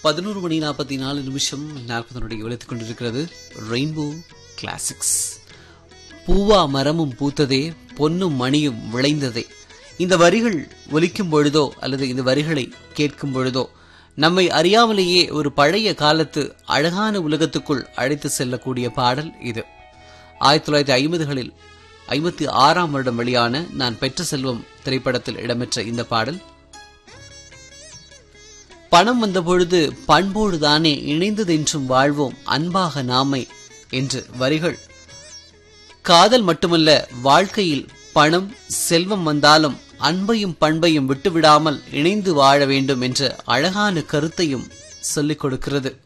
பதினோரு மணி நாற்பத்தி நாலு நிமிஷம் நாற்பது நொடி ஒழித்துக் கொண்டிருக்கிறது ரெயின்போ கிளாசிக்ஸ் பூவா மரமும் பூத்ததே பொன்னும் மணியும் விளைந்ததே இந்த வரிகள் ஒலிக்கும் பொழுதோ அல்லது இந்த வரிகளை கேட்கும் பொழுதோ நம்மை அறியாமலேயே ஒரு பழைய காலத்து அழகான உலகத்துக்குள் அழைத்து செல்லக்கூடிய பாடல் இது ஆயிரத்தி தொள்ளாயிரத்தி ஐம்பதுகளில் ஐம்பத்தி ஆறாம் வருடம் வெளியான நான் பெற்ற செல்வம் திரைப்படத்தில் இடம்பெற்ற இந்த பாடல் பணம் வந்தபொழுது பண்போடுதானே இணைந்ததென்றும் வாழ்வோம் அன்பாக நாமை என்று வரிகள் காதல் மட்டுமல்ல வாழ்க்கையில் பணம் செல்வம் வந்தாலும் அன்பையும் பண்பையும் விட்டுவிடாமல் இணைந்து வாழ வேண்டும் என்ற அழகான கருத்தையும் சொல்லிக் கொடுக்கிறது